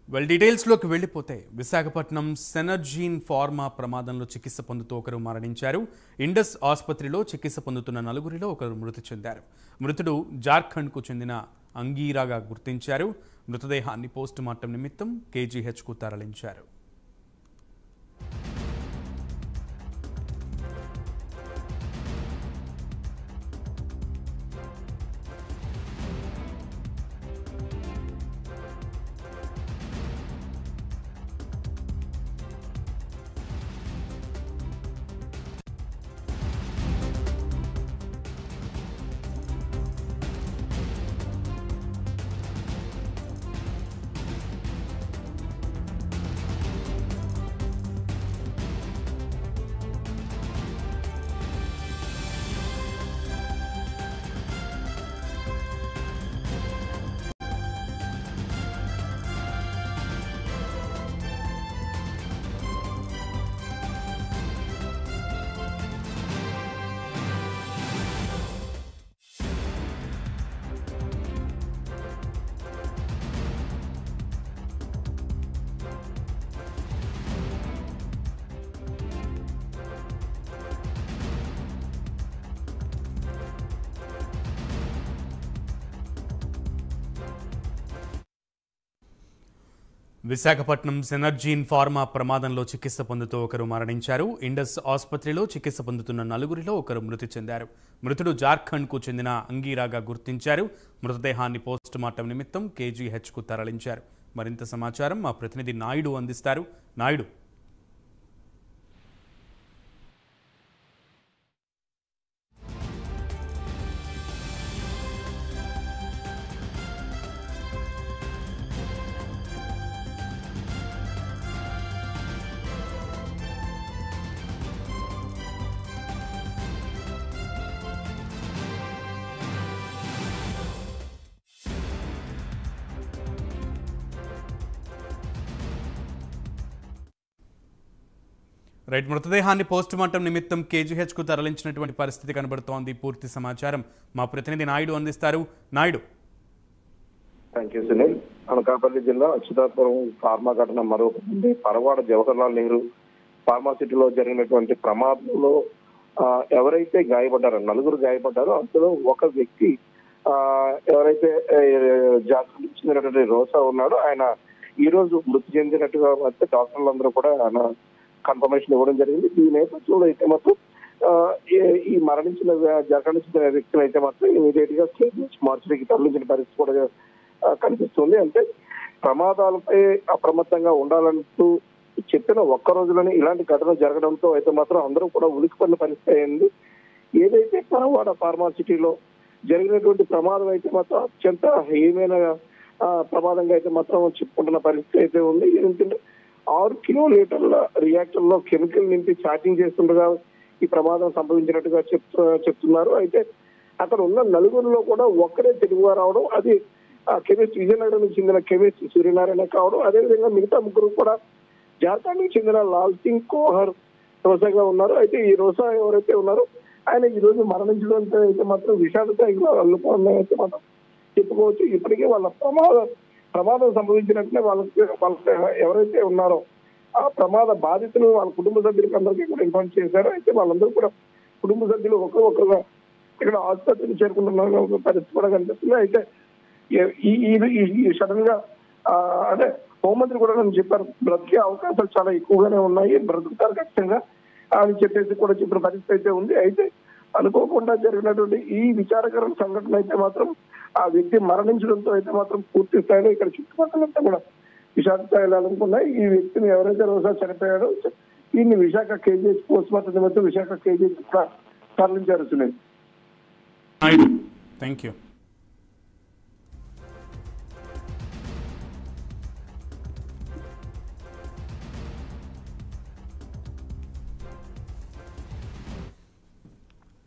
well డీటెయిల్స్లోకి వెళ్ళిపోతే Visakhapatnam సెనర్జీన్ pharma ప్రమాదంలో చికిత్స పొందుతూ ఒకరు మరణించారు ఇండస్ ఆసుపత్రిలో చికిత్స పొందుతున్న నలుగురిలో ఒకరు మృతి చెందారు మృతుడు జార్ఖండ్కు చెందిన అంగీరాగా గుర్తించారు మృతదేహాన్ని పోస్టుమార్టం నిమిత్తం కేజీహెచ్కు తరలించారు విశాఖపట్నం సెనర్జీన్ ఫార్మా ప్రమాదంలో చికిత్స పొందుతూ ఒకరు మరణించారు ఇండస్ ఆసుపత్రిలో చికిత్స పొందుతున్న నలుగురిలో ఒకరు మృతి చెందారు మృతుడు జార్ఖండ్కు చెందిన అంగీరాగా గుర్తించారు మృతదేహాన్ని పోస్టుమార్టం నిమిత్తం కేజీహెచ్కు తరలించారు మరింత సమాచారం మా ప్రతినిధి నాయుడు అందిస్తారు నాయుడు రైట్ మృతదేహాన్ని పోస్టుమార్టం నిమిత్తం కేజీహెచ్కు తరలించినటువంటి పరిస్థితి కనబడుతోంది పూర్తి సమాచారం మా ప్రతినిధి నాయుడు అందిస్తారు నాయుడు థ్యాంక్ యూ సునీల్ అనకాపల్లి జిల్లా అచ్యుతాపురం ఫార్మా ఘటన మరొకటి పరవాడ జవహర్లాల్ నెహ్రూ ఫార్మాసిటీలో జరిగినటువంటి ప్రమాదంలో ఆ, ఎవరైతే గాయపడ్డారో నలుగురు గాయపడ్డారో అందులో ఒక వ్యక్తి ఆ, ఎవరైతే ఆ, జాగ్రత్త చెందినటువంటి రోసా ఉన్నాడో ఆయన ఈ రోజు మృతి చెందినట్టుగా వస్తే డాక్టర్లందరూ కూడా ఆయన కన్ఫర్మేషన్ ఇవ్వడం జరిగింది ఈ నేపథ్యంలో అయితే మాత్రం ఆ, ఈ- ఈ మరణించిన జాగ్రత్త చెందిన వ్యక్తిని అయితే మాత్రం ఇమీడియట్ గా కేజీహెచ్ మార్చికి తరలించిన పరిస్థితి కూడా ఆ, కనిపిస్తుంది అంటే ప్రమాదాలపై అప్రమత్తంగా ఉండాలంటూ చెప్పిన ఒక్క రోజులోనే ఇలాంటి ఘటన జరగడంతో అయితే మాత్రం అందరూ కూడా ఉలికిపడిన పరిస్థితి అయింది ఏదైతే పరవాడ ఫార్మాసిటీలో జరిగినటువంటి ప్రమాదం అయితే మాత్రం అత్యంత హేయమైన ఆ, ప్రమాదంగా అయితే మాత్రం చెప్పుకుంటున్న పరిస్థితి అయితే ఉంది ఎందుకంటే ఆరు కిలోలీటర్ల రియాక్టర్ లో కెమికల్ నింపి ఛార్జింగ్ చేస్తుండగా ఈ ప్రమాదం సంభవించినట్టుగా చెప్తూ చెప్తున్నారు అయితే అక్కడ ఉన్న నలుగురిలో కూడా ఒక్కరే తెలుగుగా రావడం అది ఆ కెమిస్ట్ విజయనగరం నుంచి చెందిన కెమిస్ట్ సూర్యనారాయణ కావడం అదేవిధంగా మిగతా ముగ్గురు కూడా జార్ఖండ్ కి చెందిన లాల్ సింగ్ కోహర్ రోసాగా ఉన్నారు అయితే ఈ రోసా ఎవరైతే ఉన్నారో ఆయన ఈ రోజు మరణించడంతో అయితే మాత్రం విషాద స్థాయిలో అల్లుకోవడం అయితే మాత్రం చెప్పుకోవచ్చు ఇప్పటికే వాళ్ళ ప్రమాదం ప్రమాదం సంభవించినట్లే వాళ్ళకి వాళ్ళకి ఎవరైతే ఉన్నారో ఆ ప్రమాద బాధితులు వాళ్ళ కుటుంబ సభ్యులకు అందరికీ కూడా ఇన్ఫార్మ్ చేశారు అయితే వాళ్ళందరూ కూడా కుటుంబ సభ్యులు ఒకరు ఒకరుగా ఇక్కడ ఆసుపత్రికి చేరుకుంటున్న ఒక పరిస్థితి కూడా కనిపిస్తుంది అయితే ఈ- ఈ- ఈ- ఈ- ఈ సడన్ గా ఆ, అదే హోంమంత్రి కూడా నన్ను చెప్పారు బ్రతికే అవకాశాలు చాలా ఎక్కువగానే ఉన్నాయి బ్రతుకుతారు ఖచ్చితంగా అని చెప్పేసి కూడా చెప్పిన పరిస్థితి అయితే ఉంది అయితే అనుకోకుండా జరిగినటువంటి ఈ విచారకరమైన సంఘటన అయితే మాత్రం ఆ వ్యక్తి మరణించడంతో అయితే మాత్రం పూర్తి స్థాయిలో ఇక్కడ చుట్టుపక్కలంతా కూడా విశాఖ స్థాయిలో అనుకున్నాయి ఈ వ్యక్తిని ఎవరైతే రోజా చనిపోయాడో దీన్ని విశాఖ కేజీహెచ్ పోస్ట్ మార్టం నిమిత్తం విశాఖ కేజీహెచ్ తరలించారు సునీల్ నాయుడు థ్యాంక్ యూ